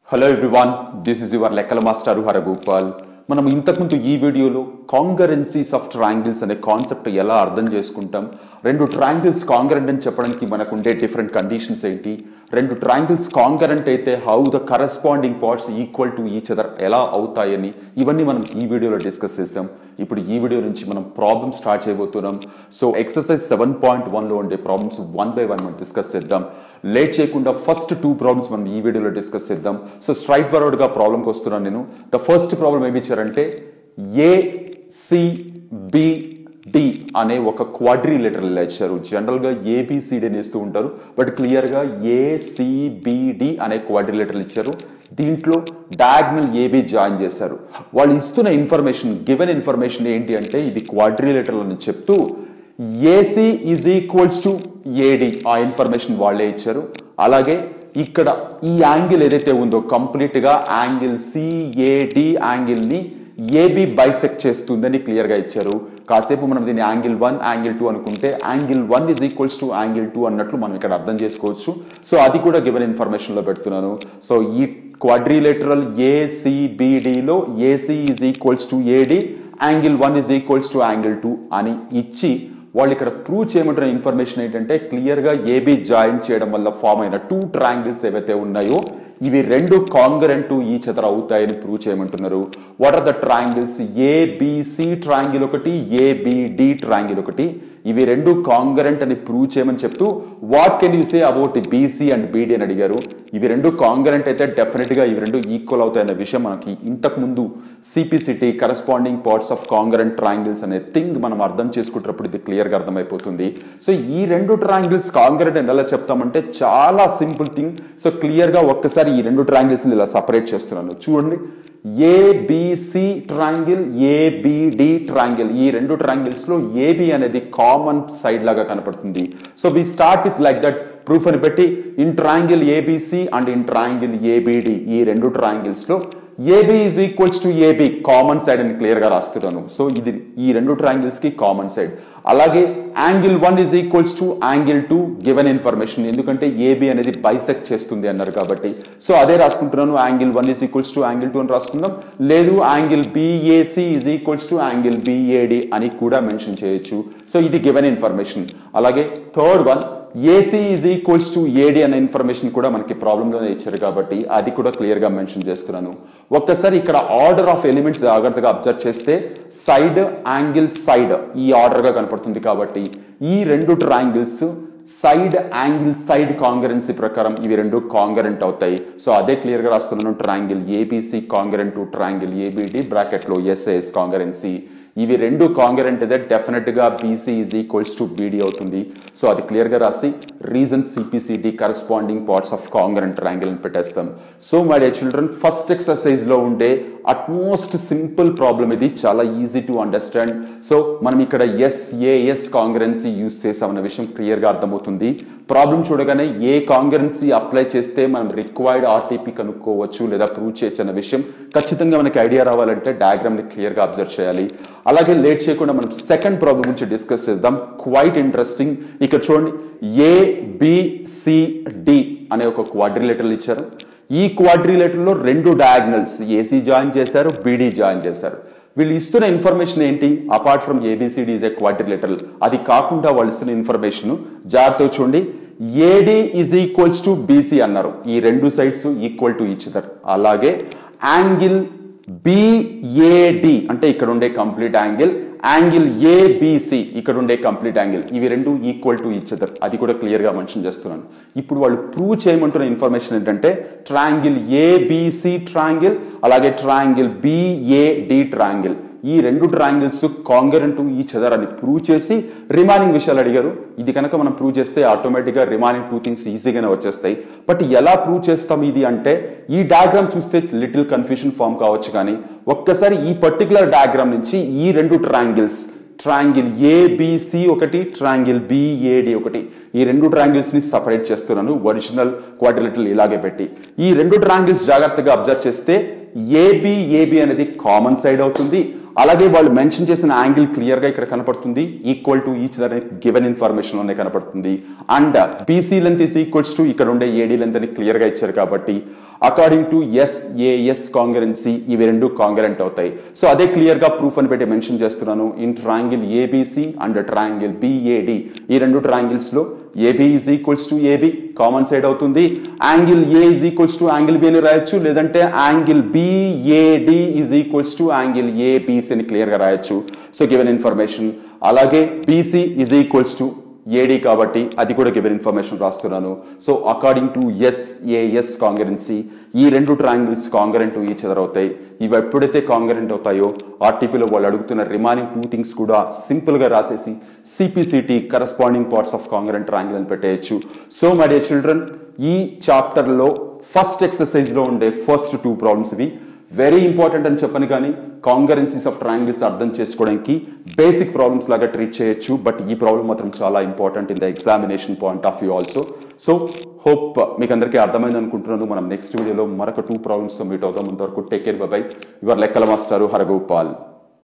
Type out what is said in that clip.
hello everyone this is your లెక్కల master Haragopal మనం ఇంతకుముందు ఈ వీడియోలో కాంగరెన్సీస్ ఆఫ్ ట్రయాంగిల్స్ అనే కాన్సెప్ట్ ఎలా అర్థం చేసుకుంటాం రెండు ట్రయాంగిల్స్ కాంగరెంట్ అని చెప్పడానికి మనకు ఉండే డిఫరెంట్ కండిషన్స్ ఏంటి రెండు ట్రయాంగిల్స్ కాంగరెంట్ అయితే how the corresponding parts equal to each other ఎలా అవుతాయని ఇవన్నీ మనం ఈ వీడియోలో డిస్కస్ చేస్తాం ఇప్పుడు ఈ వీడియో నుంచి మనం ప్రాబ్లమ్ స్టార్ట్ చేయబోతున్నాం సో ఎక్సర్సైజ్ సెవెన్ పాయింట్ వన్లో ఉండే ప్రాబ్లమ్స్ వన్ బై వన్ మనం డిస్కస్ చేద్దాం లేట్ చేయకుండా ఫస్ట్ టూ ప్రాబ్లమ్స్ మనం ఈ వీడియోలో డిస్కస్ చేద్దాం సో స్ట్రైట్ ఫార్వర్డ్గా ప్రాబ్లంకి వస్తున్నాను నేను ద ఫస్ట్ ప్రాబ్లం ఏమి ఇచ్చారంటే ఏ సి డి అనే ఒక క్వాడ్రిలేటర్ ఇలా ఇచ్చారు జనరల్గా ఏబిసిడి అని ఇస్తూ ఉంటారు బట్ క్లియర్గా ఏసిబిడి అనే క్వాడ్రిలేటర్లు ఇచ్చారు దీంట్లో డయాగ్నల్ ఏబి జాయిన్ చేశారు వాళ్ళు ఇస్తున్న ఇన్ఫర్మేషన్ గివెన్ ఇన్ఫర్మేషన్ ఏంటి అంటే ఇది క్వాడ్రిలేటర్ అని చెప్తూ AC is equals to AD ఆ ఇన్ఫర్మేషన్ వాళ్ళే ఇచ్చారు అలాగే ఇక్కడ ఈ యాంగిల్ ఏదైతే ఉందో కంప్లీట్ గా యాంగిల్ సిఏడి యాంగిల్ ని ఏబి బైసెక్ట్ చేస్తుందని క్లియర్ గా ఇచ్చారు కాసేపు మనం దీన్ని యాంగిల్ వన్ యాంగిల్ టూ అనుకుంటే angle one is equals to angle two అన్నట్లు మనం ఇక్కడ అర్థం చేసుకోవచ్చు సో అది కూడా గివెన్ ఇన్ఫర్మేషన్ లో పెడుతున్నాను సో ఈ క్వాడ్రిలేటరల్ ఏసీబిడిలో AC is equals to AD angle one is equals to angle two అని ఇచ్చి వాళ్ళు ఇక్కడ ప్రూవ్ చేయమంటున్న ఇన్ఫర్మేషన్ ఏంటంటే క్లియర్ గా ఏబి జాయిన్ చేయడం వల్ల ఫామ్ అయిన టూ ట్రాంగిల్స్ ఏవైతే ఉన్నాయో ఇవి రెండు కాంగరెంట్ ఈచ్ అదర్ అవుతాయని ప్రూవ్ చేయమంటున్నారు what are the triangles ABC triangle ఒకటి ఏబిడి ట్రాంగిల్ ఒకటి ఇవి రెండు కాంగరెంట్ అని ప్రూవ్ చేయమని చెప్తూ what can you say about BC and BD అని అడిగారు ఇవి రెండు కాంగరెంట్ అయితే డెఫినెట్ గా ఇవి రెండు ఈక్వల్ అవుతాయన్న విషయం మనకి ఇంతకు ముందు CPCT corresponding parts of congruent triangles అనే థింగ్ మనం అర్థం చేసుకుంటున్నప్పుడు ఇది క్లియర్ గా అర్థమైపోతుంది సో ఈ రెండు ట్రాంగిల్స్ కాంగరెంట్ అని ఎలా చెప్తామంటే చాలా సింపుల్ థింగ్ సో క్లియర్ గా ఒక్కసారి ఈ రెండు ట్రాంగిల్స్ ఇలా సపరేట్ చేస్తున్నాను చూడండి ఏబిసి ట్రాంగిల్ ఏబిడి ట్రాంగిల్ ఈ రెండు ట్రాంగిల్స్ లో ఏబి అనేది కామన్ సైడ్ లాగా కనపడుతుంది so we start with like that proof అని పెట్టి in triangle ABC and in triangle ABD ఈ రెండు ట్రాంగిల్స్ లో AB is equals to AB common side అని క్లియర్ గా రాస్తున్నాను సో ఇది ఈ రెండు ట్రాంగిల్స్ కి కామన్ సైడ్ అలాగే angle one is equals to angle two given information ఎందుకంటే ఏబి అనేది బైసెక్ట్ చేస్తుంది అన్నారు కాబట్టి సో అదే రాసుకుంటున్నాను angle one is equals to angle two అని రాసుకుందాం లేదు angle BAC is equals to angle BAD అని కూడా మెన్షన్ చేయొచ్చు సో ఇది గివెన్ ఇన్ఫర్మేషన్ అలాగే third one AC is equals to AD అనే ఇన్ఫర్మేషన్ కూడా మనకి ప్రాబ్లంలోనే ఇచ్చారు కాబట్టి అది కూడా క్లియర్ గా మెన్షన్ చేస్తున్నాను ఒక్కసారి ఇక్కడ ఆర్డర్ ఆఫ్ ఎలిమెంట్స్ జాగ్రత్తగా అబ్జర్వ్ చేస్తే సైడ్ యాంగిల్ సైడ్ ఈ ఆర్డర్ గా కనపడుతుంది కాబట్టి ఈ రెండు triangles side angle side congruency ప్రకారం ఇవి రెండు కాంగరెంట్ అవుతాయి సో అదే క్లియర్ గా రాస్తున్నాను triangle ABC congruent to triangle ABD bracket లో ఎస్ఏఎస్ కాంగరెన్సీ ఇవి రెండు కాంగరెంట్ అయితే డెఫినెట్ గా BC is equals to BD అవుతుంది సో అది క్లియర్ గా రాసి reason CPCT corresponding parts of congruent triangle అని పెట్టేస్తాం so my dear children first exercise లో ఉండే అట్మోస్ట్ సింపుల్ ప్రాబ్లం ఇది చాలా ఈజీ టు అండర్స్టాండ్ సో మనం ఇక్కడ ఎస్ఏఎస్ కాంగరెన్సీ యూజ్ చేసామన్న విషయం క్లియర్ గా అర్థమవుతుంది ప్రాబ్లం చూడగానే ఏ కాంగరెన్సీ అప్లై చేస్తే మనం రిక్వైర్డ్ ఆర్టీపీ కనుక్కోవచ్చు లేదా ప్రూవ్ చేయొచ్చు అన్న విషయం ఖచ్చితంగా మనకి ఐడియా రావాలంటే డయాగ్రామ్ ని క్లియర్ గా అబ్జర్వ్ చేయాలి అలాగే లేట్ చేయకుండా మనం సెకండ్ ప్రాబ్లం గురించి డిస్కస్ చేద్దాం క్వైట్ ఇంట్రెస్టింగ్ ఇక్కడ చూడండి ఏబిసిడి అనే ఒక క్వాడ్రిలేటర్లు ఇచ్చారు ఈ క్వాడ్రిలేటర్ లో రెండు డయాగ్నల్స్ ఏసీ జాయిన్ చేశారు బీడీ జాయిన్ చేశారు వీళ్ళు ఇస్తున్న ఇన్ఫర్మేషన్ ఏంటి apart from ABCD is a quadrilateral అది కాకుండా వాళ్ళు ఇస్తున్న ఇన్ఫర్మేషన్ జాగ్రత్త చూడండి AD is equals to BC అన్నారు ఈ రెండు sides equal to each other అలాగే యాంగిల్ బిఏడి అంటే ఇక్కడ ఉండే కంప్లీట్ యాంగిల్ యాంగిల్ ఏబిసి ఇక్కడ ఉండే కంప్లీట్ యాంగిల్ ఇవి రెండు ఈక్వల్ టు ఈచ్ అదర్ అది కూడా క్లియర్ గా మెన్షన్ చేస్తున్నాను ఇప్పుడు వాళ్ళు ప్రూవ్ చేయమంటున్న ఇన్ఫర్మేషన్ ఏంటంటే ట్రాంగిల్ ఏబిసి ట్రాంగిల్ అలాగే ట్రాంగిల్ బిఏడి ట్రాంగిల్ ఈ రెండు ట్రాంగిల్స్ కాంగరెంట్ ఈ చెదర్ అని ప్రూవ్ చేసి రిమైనింగ్ విషయాలు అడిగారు ఇది కనుక మనం ప్రూవ్ చేస్తే ఆటోమేటిక్గా రిమైనింగ్ టూ థింగ్స్ ఈజీగానే వచ్చేస్తాయి బట్ ఎలా ప్రూవ్ చేస్తాం ఇది అంటే ఈ డయాగ్రామ్ చూస్తే లిటిల్ కన్ఫ్యూషన్ ఫామ్ కావచ్చు కానీ ఒక్కసారి ఈ పర్టికులర్ డయాగ్రామ్ నుంచి ఈ రెండు ట్రాంగిల్స్ ట్రాంగిల్ ఏబిసి ఒకటి ట్రాంగిల్ బిఏడి ఒకటి ఈ రెండు ట్రాంగిల్స్ ని సపరేట్ చేస్తున్నాను ఒరిజినల్ క్వాడ్రిలేటర్లు ఇలాగే పెట్టి ఈ రెండు ట్రాంగిల్స్ జాగ్రత్తగా అబ్జర్వ్ చేస్తే ఏబి ఏబి అనేది కామన్ సైడ్ అవుతుంది అలాగే వాళ్ళు మెన్షన్ చేసిన యాంగిల్ క్లియర్ గా ఇక్కడ కనపడుతుంది equal to each other given information లోనే కనపడుతుంది and BC length is equals to ఇక్కడ ఉండే ఏడీ లెంత్ అని క్లియర్ గా ఇచ్చారు కాబట్టి according to SAS congruency ఇవి రెండు కాంగరెంట్ అవుతాయి సో అదే క్లియర్ గా ప్రూఫ్ అని పెట్టి మెన్షన్ చేస్తున్నాను in triangle ABC and triangle BAD ఈ రెండు ట్రయాంగిల్స్ లో AB is equals to AB common side అవుతుంది angle A is equals to angle B అని రాయొచ్చు లేదంటే angle BAD is equals to angle ABC అని క్లియర్ గా రాయొచ్చు సో గివెన్ ఇన్ఫర్మేషన్ అలాగే BC is equals to AD కాబట్టి అది కూడా గివెన్ ఇన్ఫర్మేషన్ రాస్తున్నాను so according to SAS congruency ఈ రెండు triangles congruent to each other అవుతాయి ఇవి ఎప్పుడైతే కాంగరెంట్ అవుతాయో ఆర్టీపీలో వాళ్ళు అడుగుతున్న రిమైనింగ్ టూ థింగ్స్ కూడా సింపుల్ గా రాసేసి CPCT corresponding parts of congruent triangle అని పెట్టేయచ్చు సో మై డియర్ చిల్డ్రన్ ఈ చాప్టర్ లో ఫస్ట్ ఎక్సర్సైజ్ లో ఉండే ఫస్ట్ టూ ప్రాబ్లమ్స్ ఇవి వెరీ ఇంపార్టెంట్ అని చెప్పను కానీ కాంగరెన్సీస్ ఆఫ్ ట్రయాంగిల్స్ అర్థం చేసుకోవడానికి బేసిక్ ప్రాబ్లమ్స్ లాగా ట్రీట్ చేయొచ్చు బట్ ఈ ప్రాబ్లం మాత్రం చాలా important in the examination point of view also so hope మీకు అందరికీ అర్థమైంది అనుకుంటున్నాను మనం నెక్స్ట్ వీడియోలో మరొక టూ ప్రాబ్లమ్స్ మీట్ అవుతాం అంతవరకు టేక్ కేర్ బై యువర్ లెక్కల మాస్టారు హరగోపాల్